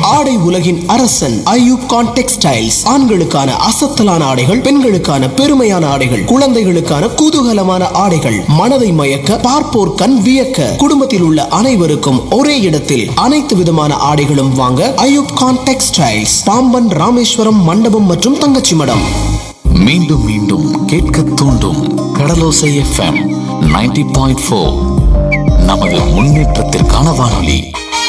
ஆடை உலகின் அரசன் ஐயூப் கான் டெக்ஸ்டைல்ஸ் ஆண்களுக்கான அசத்தலான ஆடைகள் பெண்களுக்கான பெருமையான ஆடைகள் குழந்தைகளுக்கான குதூகலமான ஆடைகள் மனதை மயக்க பார்ப்போர் கண் வியக்க குடும்பத்தில் உள்ள அனைவருக்கும் ஒரே இடத்தில் அனைத்து விதமான ஆடைகளும் வாங்க ஐயூப் கான் டெக்ஸ்டைல்ஸ் பாம்பன் ராமேஸ்வரம் மண்டபம் மற்றும் தங்கச்சி மடம் மீண்டும் மீண்டும் கேட்க தூண்டும் கடலோசை எஃப்எம் 90.4 பாயிண்ட் ஃபோர் நமது முன்னேற்றத்திற்கான வானொலி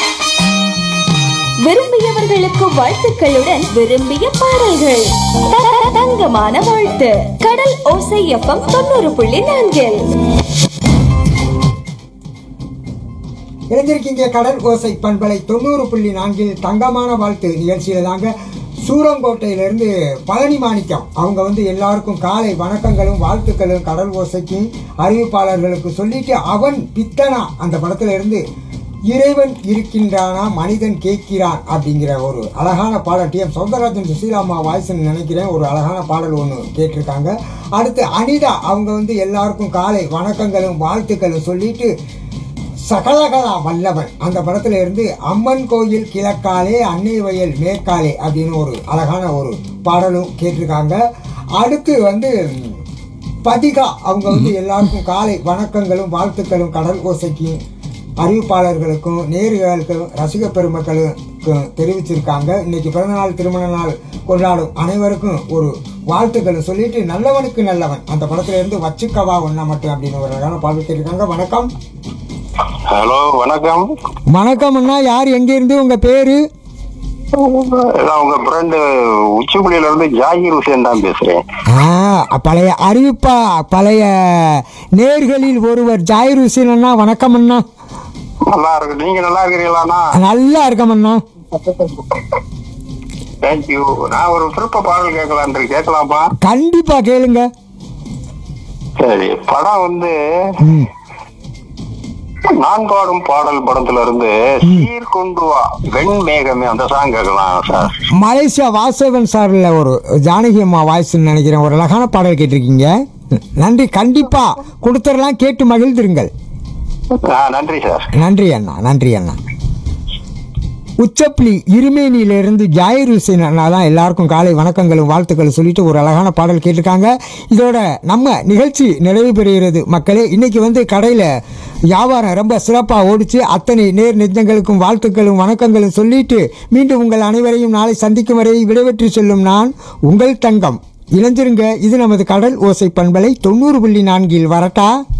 விரும்பியவர்களுக்கு வாழ்த்துக்களுடன் விரும்பிய பாடல்கள் த- தங்கமான வாழ்த்து கடல் ஓசை எஃப்எம் தொண்ணூறு புள்ளி நான்கில் இணைஞ்சிருக்கீங்க கடல் ஓசை பண்பலை தொண்ணூறு புள்ளி நான்கில் தங்கமான வாழ்த்து நிகழ்ச்சியில தாங்க சூரங்கோட்டையிலிருந்து பழனி மாணிக்கம் அவங்க வந்து எல்லாருக்கும் காலை வணக்கங்களும் வாழ்த்துக்களும் கடல் ஓசைக்கு அறிவிப்பாளர்களுக்கு சொல்லிட்டு அவன் பித்தனா அந்த படத்துல இருந்து இறைவன் இருக்கின்றானா மனிதன் கேட்கிறான் அப்படிங்கிற ஒரு அழகான பாடல் டி எம் சௌந்தரராஜன் சுசீலாமா வாய்ஸ்ன்னு நினைக்கிறேன் ஒரு அழகான பாடல் ஒன்று கேட்டிருக்காங்க அடுத்து அனிதா அவங்க வந்து எல்லாருக்கும் காலை வணக்கங்களும் வாழ்த்துக்களும் சொல்லிட்டு சகலகலா வல்லவன் அந்த படத்துல இருந்து அம்மன் கோயில் கிழக்காலே அன்னை வயல் மேற்காலே அப்படின்னு ஒரு அழகான ஒரு பாடலும் கேட்டிருக்காங்க அடுத்து வந்து ம், பதிகா அவங்க வந்து எல்லாருக்கும் காலை வணக்கங்களும் வாழ்த்துக்களும் கடல் ஓசைக்கு அறிவிப்பாளர்களுக்கும் நேர்களுக்கும் ரசிக பெருமக்களுக்கும் தெரிவிச்சிருக்காங்க இன்னைக்கு பிறந்தநாள் திருமண நாள் கொண்டாடும் அனைவருக்கும் ஒரு வாழ்த்துக்களை சொல்லிட்டு நல்லவனுக்கு நல்லவன் அந்த படத்துல இருந்து வச்சுக்கவா ஒன்னா மட்டும் அப்படின்னு ஒரு அழகான பாடல் கேட்டிருக்காங்க வணக்கம் ஹலோ வணக்கம் வணக்கம் அண்ணா யார் எங்க இருந்து உங்க பேரு இதான் உங்க ஃப்ரெண்டு உச்சிப்புலியில இருந்து ஜாகிர் ஹுசேன் தான் பேசுறேன் ஆ, பழைய அறிவிப்பா பழைய நேர்களில் ஒருவர் ஜாயிர் ஹுசேன் அண்ணா வணக்கம் அண்ணா நல்லா இருக்கு நீங்க நல்லா இருக்கிறீங்களாண்ணா நல்லா இருக்கம் அண்ணா தேங்க்யூ நான் ஒரு விருப்ப பாடல் கேட்கலான் கேட்கலாமா கண்டிப்பா கேளுங்க சரி படம் வந்து ம். நான் பாடும் பாடல் படத்துல இருந்து சீர் கொண்டு வா வெண் மேகமே அந்த சாங் கேட்கலாம் சார் மலேசியா வாசவன் சார்ல ஒரு ஜானகி அம்மா வாய்ஸ்ன்னு நினைக்கிறேன் ஒரு அழகான பாடல் கேட்டிருக்கீங்க நன்றி கண்டிப்பா கொடுத்துடலாம் கேட்டு மகிழ்ந்திருங்கள் ஆ, நன்றி சார் நன்றி அண்ணா நன்றி அண்ணா உச்சப்ளி இருமேனியிலிருந்து ஜாயிர் ஹுசேன் அண்ணா தான் எல்லாருக்கும் காலை வணக்கங்களும் வாழ்த்துக்களும் சொல்லிட்டு ஒரு அழகான பாடல் கேட்டிருக்காங்க இதோட நம்ம நிகழ்ச்சி நிறைவு பெறுகிறது மக்களே இன்னைக்கு வந்து கடையில் வியாபாரம் ரொம்ப சிறப்பாக ஓடிச்சு அத்தனை நேர் நெஞ்சங்களுக்கும் வாழ்த்துக்களும் வணக்கங்களும் சொல்லிட்டு மீண்டும் உங்கள் அனைவரையும் நாளை சந்திக்கும் வரை விடைபெற்று செல்லும் நான் உங்கள் தங்கம் இணைஞ்சிருங்க இது நமது கடல் ஓசை பண்பலை தொண்ணூறு புள்ளி நான்கில் வரட்டா